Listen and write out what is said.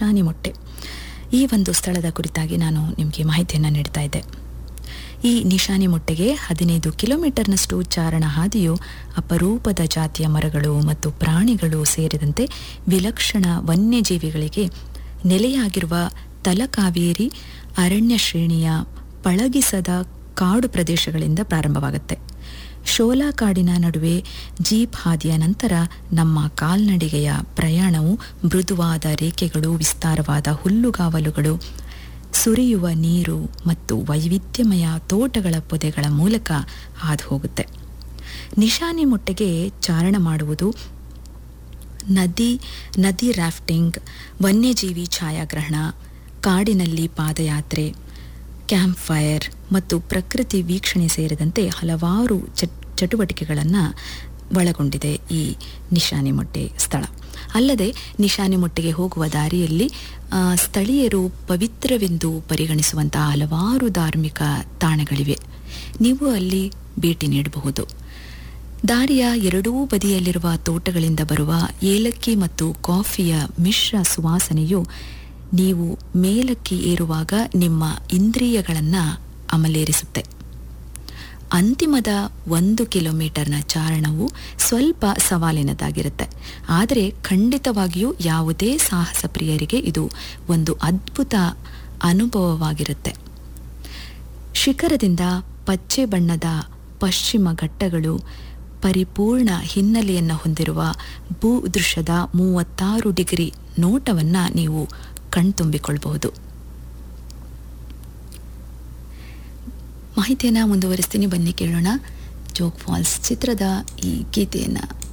ನಿಶಾನಿ ಮೊಟ್ಟೆ ಈ ಒಂದು ಸ್ಥಳದ ಕುರಿತಾಗಿ ನಾನು ನಿಮಗೆ ಮಾಹಿತಿಯನ್ನು ನೀಡ್ತಾ ಇದ್ದೆ ಈ ನಿಶಾನಿ ಮೊಟ್ಟೆಗೆ ಹದಿನೈದು ಕಿಲೋಮೀಟರ್ನಷ್ಟು ಚಾರಣ ಹಾದಿಯು ಅಪರೂಪದ ಜಾತಿಯ ಮರಗಳು ಮತ್ತು ಪ್ರಾಣಿಗಳು ಸೇರಿದಂತೆ ವಿಲಕ್ಷಣ ವನ್ಯಜೀವಿಗಳಿಗೆ ನೆಲೆಯಾಗಿರುವ ತಲಕಾವೇರಿ ಅರಣ್ಯ ಶ್ರೇಣಿಯ ಪಳಗಿಸದ ಕಾಡು ಪ್ರದೇಶಗಳಿಂದ ಪ್ರಾರಂಭವಾಗುತ್ತೆ ಶೋಲಾ ಕಾಡಿನ ನಡುವೆ ಜೀಪ್ ಹಾದಿಯ ನಂತರ ನಮ್ಮ ಕಾಲ್ನಡಿಗೆಯ ಪ್ರಯಾಣವು ಮೃದುವಾದ ರೇಖೆಗಳು ವಿಸ್ತಾರವಾದ ಹುಲ್ಲುಗಾವಲುಗಳು ಸುರಿಯುವ ನೀರು ಮತ್ತು ವೈವಿಧ್ಯಮಯ ತೋಟಗಳ ಪೊದೆಗಳ ಮೂಲಕ ಹಾದು ಹೋಗುತ್ತೆ ನಿಶಾನಿ ಮೊಟ್ಟೆಗೆ ಚಾರಣ ಮಾಡುವುದು ನದಿ ನದಿ ರಾಫ್ಟಿಂಗ್ ವನ್ಯಜೀವಿ ಛಾಯಾಗ್ರಹಣ ಕಾಡಿನಲ್ಲಿ ಪಾದಯಾತ್ರೆ ಕ್ಯಾಂಪ್ ಫೈರ್ ಮತ್ತು ಪ್ರಕೃತಿ ವೀಕ್ಷಣೆ ಸೇರಿದಂತೆ ಹಲವಾರು ಚಟ್ ಚಟುವಟಿಕೆಗಳನ್ನು ಒಳಗೊಂಡಿದೆ ಈ ನಿಶಾನಿ ಮೊಟ್ಟೆ ಸ್ಥಳ ಅಲ್ಲದೆ ನಿಶಾನಿ ಮೊಟ್ಟೆಗೆ ಹೋಗುವ ದಾರಿಯಲ್ಲಿ ಆ, ಸ್ಥಳೀಯರು ಪವಿತ್ರವೆಂದು ಪರಿಗಣಿಸುವಂತಹ ಹಲವಾರು ಧಾರ್ಮಿಕ ತಾಣಗಳಿವೆ ನೀವು ಅಲ್ಲಿ ಭೇಟಿ ನೀಡಬಹುದು ದಾರಿಯ ಎರಡೂ ಬದಿಯಲ್ಲಿರುವ ತೋಟಗಳಿಂದ ಬರುವ ಏಲಕ್ಕಿ ಮತ್ತು ಕಾಫಿಯ ಮಿಶ್ರ ಸುವಾಸನೆಯು ನೀವು ಮೇಲಕ್ಕೆ ಏರುವಾಗ ನಿಮ್ಮ ಇಂದ್ರಿಯಗಳನ್ನು ಅಮಲೇರಿಸುತ್ತೆ ಅಂತಿಮದ ಒಂದು ಕಿಲೋಮೀಟರ್ನ ಚಾರಣವು ಸ್ವಲ್ಪ ಸವಾಲಿನದಾಗಿರುತ್ತೆ ಆದರೆ ಖಂಡಿತವಾಗಿಯೂ ಯಾವುದೇ ಸಾಹಸ ಪ್ರಿಯರಿಗೆ ಇದು ಒಂದು ಅದ್ಭುತ ಅನುಭವವಾಗಿರುತ್ತೆ ಶಿಖರದಿಂದ ಪಚ್ಚೆ ಬಣ್ಣದ ಪಶ್ಚಿಮ ಘಟ್ಟಗಳು ಪರಿಪೂರ್ಣ ಹಿನ್ನೆಲೆಯನ್ನು ಹೊಂದಿರುವ ಭೂದೃಶ್ಯದ ಮೂವತ್ತಾರು ಡಿಗ್ರಿ ನೋಟವನ್ನು ನೀವು ಕಣ್ತುಂಬಿಕೊಳ್ಬಹುದು ಮಾಹಿತಿಯನ್ನು ಮುಂದುವರಿಸ್ತೀನಿ ಬನ್ನಿ ಕೇಳೋಣ ಜೋಗ್ ಫಾಲ್ಸ್ ಚಿತ್ರದ ಈ ಗೀತೆಯನ್ನು